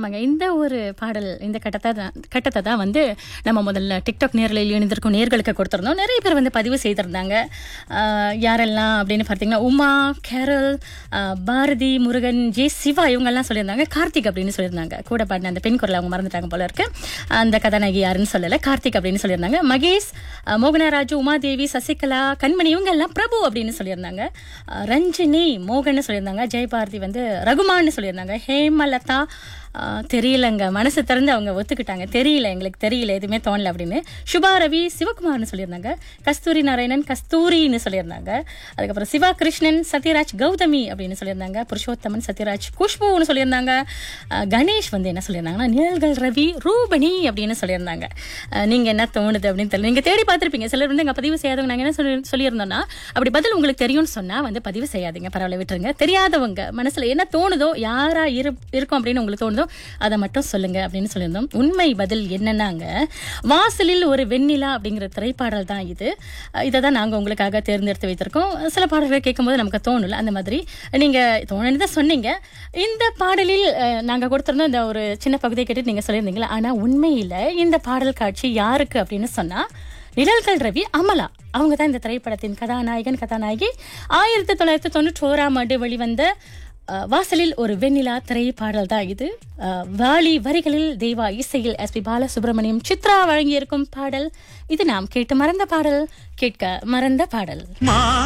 ஆமாங்க இந்த ஒரு பாடல் இந்த கட்டத்தை தான் கட்டத்தை தான் வந்து நம்ம முதல்ல டிக்டாக் நேரில் இணைந்திருக்கும் நேர்களுக்கு கொடுத்துருந்தோம் நிறைய பேர் வந்து பதிவு செய்திருந்தாங்க ஆஹ் யாரெல்லாம் அப்படின்னு பார்த்தீங்கன்னா உமா கேரல் ஆஹ் பாரதி முருகன் ஜே சிவா இவங்கெல்லாம் சொல்லியிருந்தாங்க கார்த்திக் அப்படின்னு சொல்லியிருந்தாங்க கூட பாடின அந்த பெண் குரல் அவங்க மறந்துட்டாங்க போல இருக்கு அந்த கதாநாயகி யாருன்னு சொல்லலை கார்த்திக் அப்படின்னு சொல்லியிருந்தாங்க மகேஷ் ஆஹ் மோகனராஜு உமாதேவி சசிகலா கண்மணி இவங்க எல்லாம் பிரபு அப்படின்னு சொல்லியிருந்தாங்க ஆஹ் ரஞ்சினி மோகன் சொல்லியிருந்தாங்க ஜெயபாரதி வந்து ரகுமான்னு சொல்லியிருந்தாங்க ஹேமலதா ஆஹ் தெரியலங்க மனசு திறந்து அவங்க ஒத்துக்கிட்டாங்க தெரியல எங்களுக்கு தெரியல எதுவுமே தோணல அப்படின்னு சுபா ரவி சிவகுமார்னு சொல்லியிருந்தாங்க கஸ்தூரி நாராயணன் கஸ்தூரின்னு சொல்லியிருந்தாங்க அதுக்கப்புறம் சிவா கிருஷ்ணன் சத்யராஜ் கௌதமி அப்படின்னு சொல்லியிருந்தாங்க புருஷோத்தமன் சத்யராஜ் குஷ்புன்னு சொல்லியிருந்தாங்க ஆஹ் கணேஷ் வந்து என்ன சொல்லியிருந்தாங்கன்னா நிழல்கள் ரவி ரூபணி அப்படின்னு சொல்லியிருந்தாங்க ஆஹ் நீங்க என்ன தோணுது அப்படின்னு தெரியல நீங்க தேடி பார்த்திருப்பீங்க சிலர் வந்து எங்க பதிவு செய்யாதவங்க நாங்க என்ன சொல்லி சொல்லியிருந்தோம்னா அப்படி பதில் உங்களுக்கு தெரியும்னு சொன்னா வந்து பதிவு செய்யாதீங்க பரவாயில்ல விட்டுருங்க தெரியாதவங்க மனசுல என்ன தோணுதோ யாரா இரு இருக்கும் அப்படின்னு உங்களுக்கு தோணுதோ அதை மட்டும் சொல்லுங்க அப்படின்னு சொல்லியிருந்தோம் உண்மை பதில் என்னன்னாங்க வாசலில் ஒரு வெண்ணிலா அப்படிங்கிற திரைப்பாடல் தான் இது அஹ் இதை தான் நாங்கள் உங்களுக்காக தேர்ந்தெடுத்து வைத்திருக்கோம் சில பாடல்களை கேட்கும்போது நமக்கு தோணல அந்த மாதிரி நீங்க தோணுன்னு தான் சொன்னீங்க இந்த பாடலில் அஹ், நாங்க கொடுத்திருந்தோம் இந்த ஒரு சின்ன பகுதியை கேட்டு நீங்க சொல்லியிருந்தீங்களா ஆனா உண்மையில இந்த பாடல் காட்சி யாருக்கு அப்படின்னு சொன்னா நிழல்கள் ரவி அமலா அவங்க தான் இந்த திரைப்படத்தின் கதாநாயகன் கதாநாயகி ஆயிரத்தி தொள்ளாயிரத்தி தொண்ணூற்றி ஓராம் ஆண்டு வெளிவந்த அஹ், வாசலில் ஒரு வெண்ணிலா திரைப்பாடல் தான் இது அஹ், வாலி வரிகளில் தேவா இசையில் எஸ் பி பாலசுப்ரமணியம் சித்ரா வழங்கியிருக்கும் பாடல் இது நாம் கேட்டு மறந்த பாடல் கேட்க மறந்த பாடல் மா